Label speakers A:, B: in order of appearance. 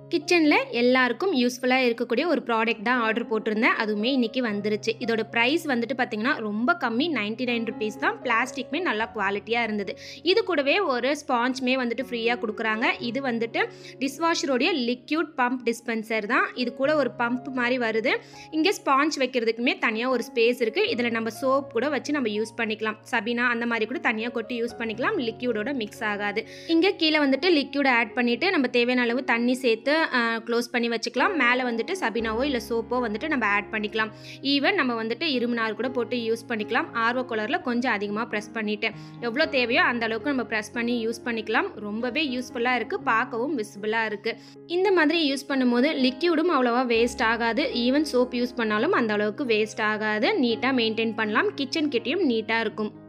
A: கிச்சனில் எல்லாருக்கும் யூஸ்ஃபுல்லாக இருக்கக்கூடிய ஒரு ப்ராடக்ட் தான் ஆர்டர் போட்டிருந்தேன் அதுவுமே இன்றைக்கி வந்துருச்சு இதோட ப்ரைஸ் வந்துட்டு பார்த்திங்கன்னா ரொம்ப கம்மி நைன்ட்டி நைன் ருபீஸ் தான் பிளாஸ்டிக்மே நல்லா குவாலிட்டியாக இருந்தது இது கூடவே ஒரு ஸ்பாஞ்சுமே வந்துட்டு ஃப்ரீயாக கொடுக்குறாங்க இது வந்துட்டு டிஷ்வாஷருடைய லிக்யூட் பம்ப் டிஸ்பென்சர் தான் இது கூட ஒரு பம்ப் மாதிரி வருது இங்கே ஸ்பாஞ்ச் வைக்கிறதுக்குமே தனியாக ஒரு ஸ்பேஸ் இருக்குது இதில் நம்ம சோப் கூட வச்சு நம்ம யூஸ் பண்ணிக்கலாம் சபினா அந்த மாதிரி கூட தனியாக கொட்டி யூஸ் பண்ணிக்கலாம் லிக்யூடோட மிக்ஸ் ஆகாது இங்கே கீழே வந்துட்டு லிக்யூட் ஆட் பண்ணிவிட்டு நம்ம தேவையான அளவு தண்ணி சேர்த்து க்ளோஸ் பண்ணி வச்சுக்கலாம் மேலே வந்துட்டு சபினாவோ இல்லை சோப்போ வந்துட்டு நம்ம ஆட் பண்ணிக்கலாம் ஈவன் நம்ம வந்துட்டு இரும்புநார் கூட போட்டு யூஸ் பண்ணிக்கலாம் ஆர்வ கலரில் கொஞ்சம் அதிகமாக ப்ரெஸ் பண்ணிவிட்டு எவ்வளோ தேவையோ அந்த அளவுக்கு நம்ம ப்ரெஸ் பண்ணி யூஸ் பண்ணிக்கலாம் ரொம்பவே யூஸ்ஃபுல்லாக இருக்குது பார்க்கவும் விசிபிளாக இருக்குது இந்த மாதிரி யூஸ் பண்ணும்போது லிக்யூடும் அவ்வளோவா வேஸ்ட் ஆகாது ஈவன் சோப் யூஸ் பண்ணாலும் அந்த அளவுக்கு வேஸ்ட் ஆகாது நீட்டாக மெயின்டைன் பண்ணலாம் கிச்சன் கிட்டேயும் நீட்டாக இருக்கும்